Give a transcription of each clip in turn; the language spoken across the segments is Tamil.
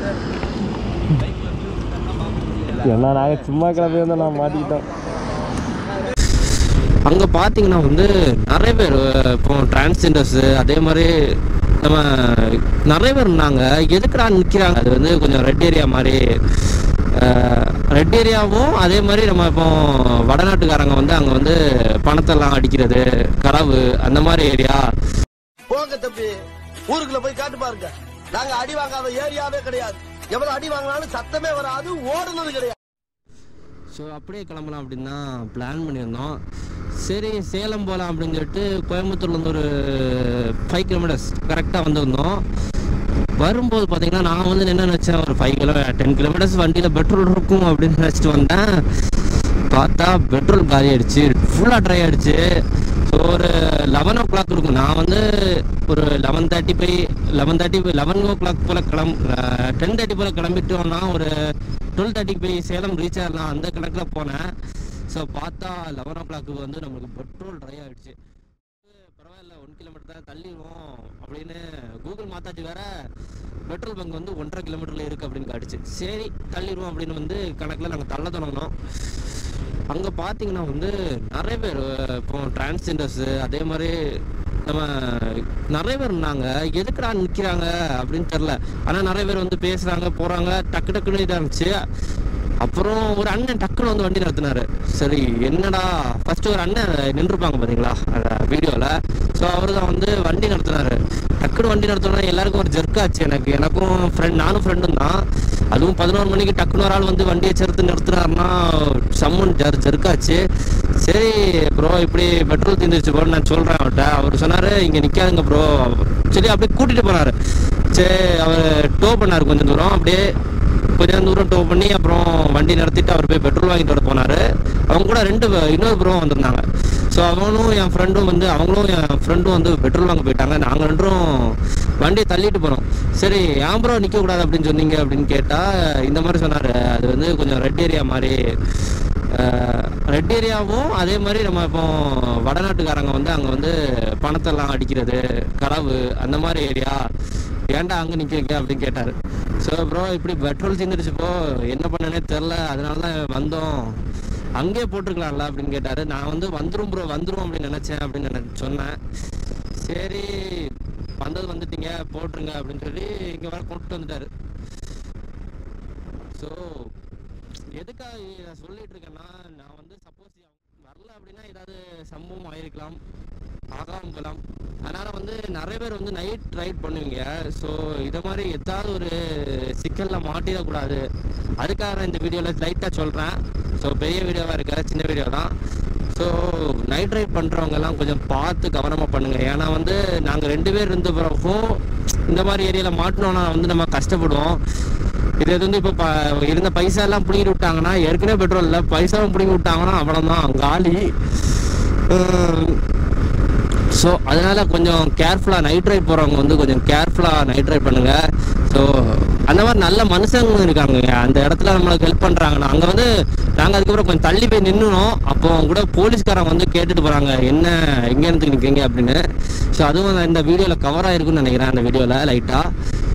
என்ன நாங்கள் சும்மா கிளம்பி வந்தோம் நான் மாட்டிக்கிட்டோம் அங்கே பார்த்தீங்கன்னா வந்து நிறைய பேர் இப்போ டிரான்ஸ்ஜெண்டர்ஸு அதே மாதிரி நம்ம நிறைய பேர் இருந்தாங்க எதுக்குடா நிற்கிறாங்க அது வந்து கொஞ்சம் ரெட் ஏரியா மாதிரி ரெட் ஏரியாவும் அதே மாதிரி நம்ம இப்போ வடநாட்டுக்காரங்க வந்து அங்கே வந்து பணத்தெல்லாம் அடிக்கிறது களவு அந்த மாதிரி ஏரியா போங்க தம்பி ஊருக்குள்ள போய் காட்டு பாருங்க நாங்க அடி வாங்காத ஏரியாவே கிடையாது எவ்வளவு அடி வாங்கினாலும் சத்தமே வராது ஓடுனது கிடையாது ஸோ அப்படியே கிளம்பலாம் அப்படின்னு தான் பிளான் பண்ணியிருந்தோம் சரி சேலம் போகலாம் அப்படின்னு சொல்லிட்டு கோயம்புத்தூர்லேருந்து ஒரு ஃபைவ் கிலோமீட்டர்ஸ் கரெக்டாக வந்திருந்தோம் வரும்போது பார்த்தீங்கன்னா நான் வந்து என்ன நினச்சேன் ஒரு ஃபைவ் கிலோ டென் கிலோமீட்டர்ஸ் வண்டியில் பெட்ரோல் இருக்கும் அப்படின்னு நினச்சிட்டு வந்தேன் பார்த்தா பெட்ரோல் காலி ஆயிடுச்சு ஃபுல்லாக ட்ரை ஆயிடுச்சு ஸோ ஒரு லெவன் ஓ கிளாக் இருக்கும் நான் வந்து ஒரு லெவன் தேர்ட்டி போய் eleven thirty eleven o'clock போல் கிளம் டென் தேர்ட்டி போல் கிளம்பிட்டோம்னா ஒரு டுவெல் தேர்ட்டிக்கு போய் சேலம் ரீச் ஆகலாம் அந்த கணக்கில் போனேன் ஸோ பார்த்தா லெவன் ஓ கிளாக்கு வந்து நமக்கு பெட்ரோல் ட்ரை ஆயிடுச்சு பரவாயில்ல ஒன் கிலோமீட்டர் தான் தள்ளிடுவோம் அப்படின்னு கூகுள் மாத்தாச்சு வேற பெட்ரோல் பங்க் வந்து ஒன்றரை கிலோமீட்டர்ல இருக்கு அப்படின்னு காட்டுச்சு சரி தள்ளிடுவோம் அப்படின்னு வந்து கணக்கில் நாங்கள் தள்ள தொடங்கினோம் அங்கே பார்த்தீங்கன்னா வந்து நிறைய பேர் இப்போ டிரான்ஸ்ஜெண்டர்ஸு அதே மாதிரி நம்ம நிறைய பேர் இருந்தாங்க எதுக்குடா நிற்கிறாங்க அப்படின்னு தெரில ஆனால் நிறைய பேர் வந்து பேசுகிறாங்க போகிறாங்க டக்கு டக்குன்னு இதாக இருந்துச்சு அப்புறம் ஒரு அண்ணன் டக்குன்னு வந்து வண்டி நிறுத்தினாரு சரி என்னடா ஃபர்ஸ்ட் ஒரு அண்ணன் நின்றுப்பாங்க பாத்தீங்களா வீடியோல ஸோ அவர் தான் வந்து வண்டி நிறுத்தினாரு டக்குன்னு வண்டி நிறுத்தினா எல்லாருக்கும் ஒரு ஜெர்க் ஆச்சு எனக்கு எனக்கும் ஃப்ரெண்ட் நானும் ஃப்ரெண்டும் தான் அதுவும் பதினோரு மணிக்கு டக்குன்னு ஒரு ஆள் வந்து வண்டியை சேர்த்து நிறுத்தினாருன்னா சம்மன் ஜர் ஜெர்க்காச்சு சரி ப்ரோ இப்படி பெட்ரோல் தீர்ந்துருச்சு ப்ரோ நான் சொல்றேன் அவர்கிட்ட அவர் சொன்னாரு இங்க நிக்காதுங்க ப்ரோ சரி அப்படியே கூட்டிட்டு போனாரு சரி அவர் டோ பண்ணாரு கொஞ்சம் தூரம் அப்படியே கொஞ்சம் தூரம் டோ பண்ணி அப்புறம் வண்டி நிறுத்திட்டு அவர் போய் பெட்ரோல் வாங்கிட்டு வர போனாரு அவங்க கூட ரெண்டு பே- இன்னொரு ப்ரோ வந்திருந்தாங்க ஸோ அவனும் என் ஃப்ரெண்டும் வந்து அவங்களும் என் ஃப்ரெண்டும் வந்து பெட்ரோல் வாங்க போயிட்டாங்க நாங்கள் ரெண்டும் வண்டியை தள்ளிட்டு போனோம் சரி ஏன் ப்ரோ நிற்க கூடாது அப்படின்னு சொன்னீங்க அப்படின்னு கேட்டால் இந்த மாதிரி சொன்னார் அது வந்து கொஞ்சம் ரெட் ஏரியா மாதிரி ரெட் ஏரியாவும் அதே மாதிரி நம்ம இப்போ வடநாட்டுக்காரங்க வந்து அங்கே வந்து பணத்தெல்லாம் அடிக்கிறது களவு அந்த மாதிரி ஏரியா ஏன்டா அங்கே நிற்கிறீங்க அப்படின்னு கேட்டார் ஸோ ப்ரோ இப்படி பெட்ரோல் தீர்ந்துருச்சு ப்ரோ என்ன பண்ணனே தெரில அதனால தான் வந்தோம் அங்கேயே போட்டிருக்கலாம்ல அப்படின்னு கேட்டார் நான் வந்து வந்துரும் ப்ரோ வந்துரும் அப்படின்னு நினச்சேன் அப்படின்னு நினை சொன்னேன் சரி வந்தது வந்துட்டீங்க போட்டுருங்க அப்படின்னு சொல்லி இங்கே வர கொண்டு வந்துட்டாரு ஸோ எதுக்காக இதை நான் சொல்லிட்டு இருக்கேன்னா நான் வந்து சப்போஸ் வரல அப்படின்னா ஏதாவது சம்பவம் ஆயிருக்கலாம் ஆகாம போகலாம் அதனால வந்து நிறைய பேர் வந்து நைட் ரைட் பண்ணுவீங்க ஸோ இதை மாதிரி ஏதாவது ஒரு சிக்கல்ல மாட்டிடக்கூடாது அதுக்காக நான் இந்த வீடியோவில் லைட்டாக சொல்கிறேன் ஸோ பெரிய வீடியோவாக இருக்க சின்ன வீடியோ தான் ஸோ நைட் ரைட் பண்ணுறவங்க எல்லாம் கொஞ்சம் பார்த்து கவனமாக பண்ணுங்க ஏன்னா வந்து நாங்கள் ரெண்டு பேர் இருந்த பிறகும் இந்த மாதிரி ஏரியாவில் மாட்டினோன்னா வந்து நம்ம கஷ்டப்படுவோம் இது இது வந்து இப்போ ப- இருந்த பைசா எல்லாம் பிடிங்கிட்டு விட்டாங்கன்னா ஏற்கனவே பெட்ரோல் இல்லை பைசாவும் பிடிங்கி விட்டாங்கன்னா அவ்வளோதான் காலி ஸோ அதனால கொஞ்சம் கேர்ஃபுல்லாக நைட் ரைட் போகிறவங்க வந்து கொஞ்சம் கேர்ஃபுல்லாக நைட் ரைட் பண்ணுங்க ஸோ அந்த மாதிரி நல்ல மனுஷங்க இருக்காங்க அந்த இடத்துல நம்மளுக்கு ஹெல்ப் பண்ணுறாங்கன்னா அங்கே வந்து நாங்கள் அதுக்கப்புறம் கொஞ்சம் தள்ளி போய் நின்னுனோம் அப்போ கூட போலீஸ்காரங்க வந்து கேட்டுட்டு போகிறாங்க என்ன எங்கே இருந்து நிற்கிறீங்க அப்படின்னு ஸோ அதுவும் இந்த வீடியோவில் கவர் ஆயிருக்குன்னு நினைக்கிறேன் அந்த வீடியோவில் லைட்டாக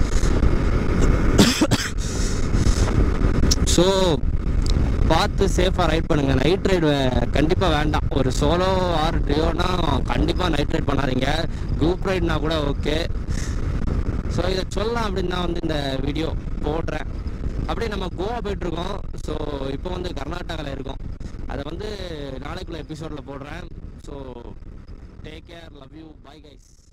ஸோ பார்த்து சேஃபாக ரைட் பண்ணுங்க நைட் ரைடு கண்டிப்பாக வேண்டாம் ஒரு சோலோ ஆர் ட்ரியோனா கண்டிப்பாக நைட் ரைட் பண்ணாதீங்க குரூப் ரைட்னா கூட ஓகே ஸோ இதை சொல்லலாம் அப்படின்னு தான் வந்து இந்த வீடியோ போடுறேன் அப்படியே நம்ம கோவா போயிட்டுருக்கோம் ஸோ இப்போ வந்து கர்நாடகாவில் இருக்கோம் அதை வந்து நாளைக்குள்ள எபிசோடில் போடுறேன் so take care love you bye guys